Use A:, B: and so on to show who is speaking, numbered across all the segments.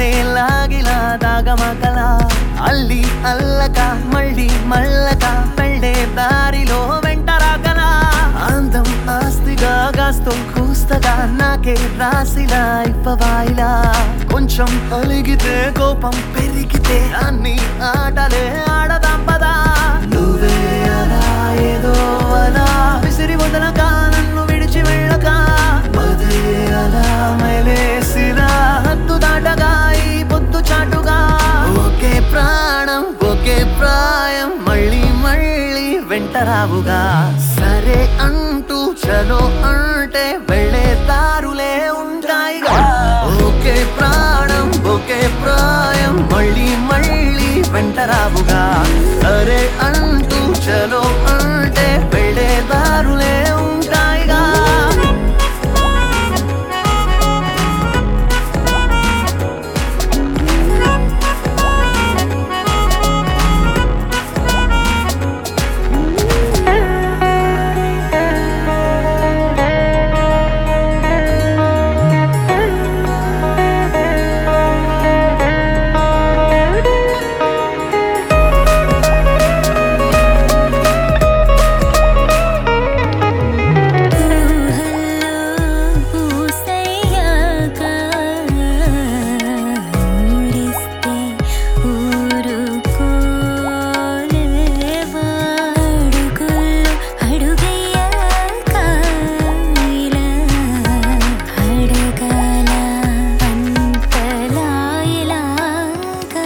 A: నన్నే లాగిలా దాగమకల అల్లి అల్లక మళ్ళీ మల్లక పెళ్ళే దారిలో వెంటరాకనా అందం ఆస్తిగా గాస్తో కూస్తగా నాకే రాసిలా ఇప్పవాయిలా కొంచెం అలిగితే కోపం పెరిగితే అన్ని ఆటలే ఆడదాం పదా నువ్వే అలా ఏదో అలా విసిరి వదలక నన్ను విడిచి వెళ్ళక మదే అలా మెలేసిరా హద్దు దాటగా ఈ పొద్దు చాటుగా ఒకే ప్రాణం ఒకే ప్రాయం మళ్ళీ మళ్ళీ వెంటరావుగా సరే అంటూ చలో అంటే వెళ్ళే దారులే ఉంటాయిగా ఒకే ప్రాణం ఒకే ప్రాయం మళ్ళీ మళ్ళీ వెంటరావుగా సరే అంటూ చలో అంటే వెళ్ళే దారులే ఉంటాయిగా
B: ఊసయ్యాక ఊరిస్తే ఊరుకోలేవా అడుగుల్లో అడుగయ్యాక ఇలా అడగాల అంతలా ఇలాగా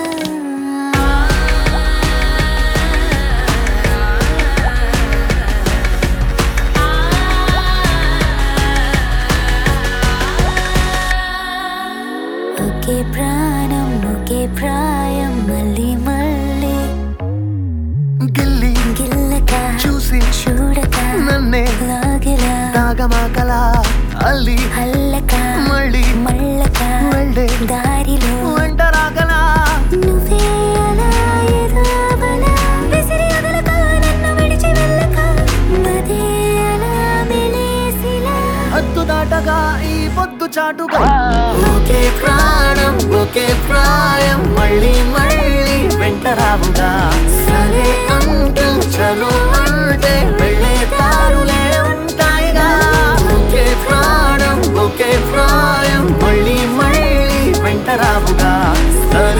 B: ఒకే ప్రాణం ఒకే ప్రాయం మళ్ళీ మళ్ళీ
A: గిల్లి
B: గిల్లక
A: చూసి
B: చూడక
A: నన్నే
B: లాగలా
A: తాగమాకల అల్లి
B: అల్లక
A: మళ్ళీ
B: మళ్ళక
A: వెళ్ళే
B: దారిలో
A: వెంటరాగలా
B: నువ్వే అలా ఏదో అవలా విసిరి వదలక నన్ను విడిచి వెళ్ళక మదే అలా మెలేసిలా
A: హద్దు దాటగా ఈ పొద్దు చాటుగా ఒకే ప్రాణం ఒకే ప్రాయం మళ్ళీ మళ్ళీ వెంటరావుగా సరే అంటూ చలో అంటే వెళ్ళే దారులే ఉంటాయిగా ఒకే ప్రాణం ఒకే ప్రాయం మళ్ళీ మళ్ళీ వెంటరావుగా సరే